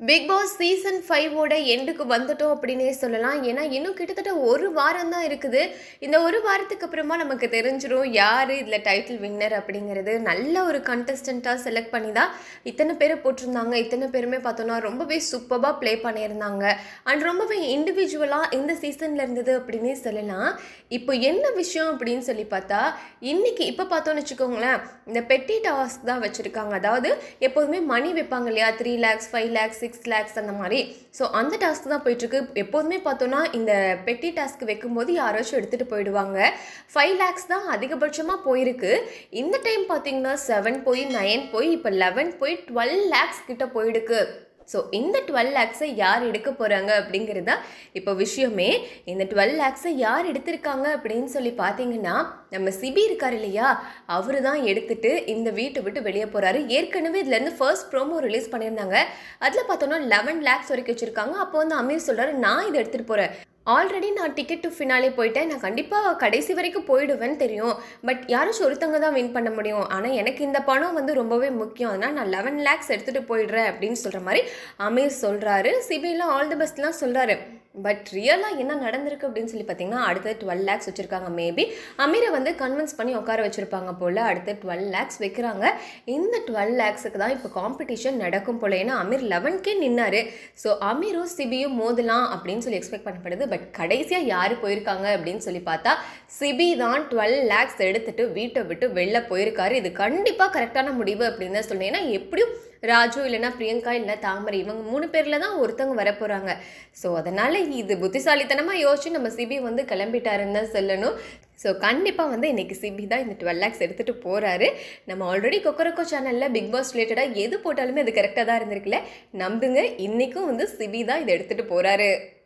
big Boss season ஃபைவோட எண்டுக்கு வந்துட்டோம் அப்படின்னே சொல்லலாம் ஏன்னா இன்னும் கிட்டத்தட்ட ஒரு வாரம் தான் இருக்குது இந்த ஒரு வாரத்துக்கு அப்புறமா நமக்கு தெரிஞ்சிடும் யார் இதில் டைட்டில் வின்னர் அப்படிங்கிறது நல்ல ஒரு கண்டஸ்டண்ட்டாக செலக்ட் பண்ணி தான் இத்தனை பேரை போட்டிருந்தாங்க இத்தனை பேருமே பார்த்தோன்னா ரொம்பவே சூப்பராக ப்ளே பண்ணியிருந்தாங்க அண்ட் ரொம்பவே இண்டிவிஜுவலாக இந்த சீசனில் இருந்தது அப்படின்னே சொல்லலாம் இப்போ என்ன விஷயம் அப்படின்னு சொல்லி பார்த்தா இன்னைக்கு இப்போ பார்த்தோன்னு வச்சுக்கோங்களேன் இந்த பெட்டி டாஸ்க் தான் வச்சுருக்காங்க அதாவது எப்போதுமே மணி வைப்பாங்க இல்லையா three lakhs five lakhs six lakhs அந்த மாதிரி ஸோ அந்த டாஸ்க் தான் போயிட்டுருக்கு எப்போதுமே பார்த்தோன்னா இந்த பெட்டி டாஸ்க் வைக்கும்போது யாராச்சும் எடுத்துகிட்டு போயிடுவாங்க ஃபைவ் லேக்ஸ் தான் அதிகபட்சமாக போயிருக்கு இந்த டைம் பார்த்தீங்கன்னா செவன் போய் நைன் போய் இப்போ லெவன் போய் டுவெல் லேக்ஸ் கிட்ட போயிடுக்கு ஸோ இந்த டுவெல் லேக்ஸை யார் எடுக்க போகிறாங்க அப்படிங்கிறது தான் இப்போ விஷயமே இந்த டுவெல் லேக்ஸை யார் எடுத்திருக்காங்க அப்படின்னு சொல்லி பார்த்தீங்கன்னா நம்ம சிபி இருக்கார் இல்லையா அவர் தான் எடுத்துட்டு இந்த வீட்டை விட்டு வெளியே போகிறாரு ஏற்கனவே இதுலேருந்து ஃபர்ஸ்ட் ப்ரோமோ ரிலீஸ் பண்ணியிருந்தாங்க அதில் பார்த்தோன்னா லெவன் லேக்ஸ் வரைக்கும் வச்சுருக்காங்க அப்போ வந்து அமீர் சொல்கிறாரு நான் இதை எடுத்துகிட்டு போகிறேன் ஆல்ரெடி நான் டிக்கெட் டு ஃபினாலே போயிட்டேன் நான் கண்டிப்பாக கடைசி வரைக்கும் போயிடுவேன்னு தெரியும் பட் யாராச்சும் ஒருத்தவங்க தான் வின் பண்ண முடியும் ஆனால் எனக்கு இந்த பணம் வந்து ரொம்பவே முக்கியம் அதனால் நான் லெவன் லேக்ஸ் எடுத்துகிட்டு போயிடுறேன் அப்படின்னு சொல்கிற மாதிரி அமீர் சொல்கிறாரு சிபிலாம் ஆல் தி பெஸ்ட்லாம் சொல்கிறாரு பட் ரியலாக என்ன நடந்திருக்கு அப்படின்னு சொல்லி பார்த்தீங்கன்னா அடுத்த டுவெல் லேக்ஸ் வச்சுருக்காங்க மேபி அமீரை வந்து கன்வின்ஸ் பண்ணி உட்கார வச்சுருப்பாங்க போல் அடுத்து டுவெல் லேக்ஸ் வைக்கிறாங்க இந்த டுவெல் லேக்ஸுக்கு தான் இப்போ காம்படிஷன் நடக்கும் போல் ஏன்னா அமீர் லெவன்க்கே நின்னாரு ஸோ அமீரும் சிபியும் மோதலாம் அப்படின்னு சொல்லி எக்ஸ்பெக்ட் பண்ணப்படுது பட் கடைசியாக யார் போயிருக்காங்க அப்படின்னு சொல்லி பார்த்தா சிபி தான் டுவெல் லேக்ஸ் எடுத்துட்டு வீட்டை விட்டு வெளில போயிருக்காரு இது கண்டிப்பாக கரெக்டான முடிவு அப்படின்னு தான் சொல்லுவேன் ஏன்னா எப்படியும் ராஜு இல்லைன்னா பிரியங்கா இல்லை தாமரை இவங்க மூணு பேரில் தான் ஒருத்தவங்க வர போகிறாங்க ஸோ அதனால் இது புத்திசாலித்தனமாக யோசிச்சு நம்ம சிபி வந்து கிளம்பிட்டாருன்னு தான் சொல்லணும் ஸோ கண்டிப்பாக வந்து இன்றைக்கி சிபி தான் இந்த டுவெல் லேக்ஸ் எடுத்துகிட்டு போகிறாரு நம்ம ஆல்ரெடி கொக்கரக்கோ சேனலில் பிக் பாஸ் ரிலேட்டடாக எது போட்டாலுமே அது கரெக்டாக தான் இருந்திருக்குல்ல நம்புங்க இன்றைக்கும் வந்து சிபி தான் இதை எடுத்துகிட்டு போகிறாரு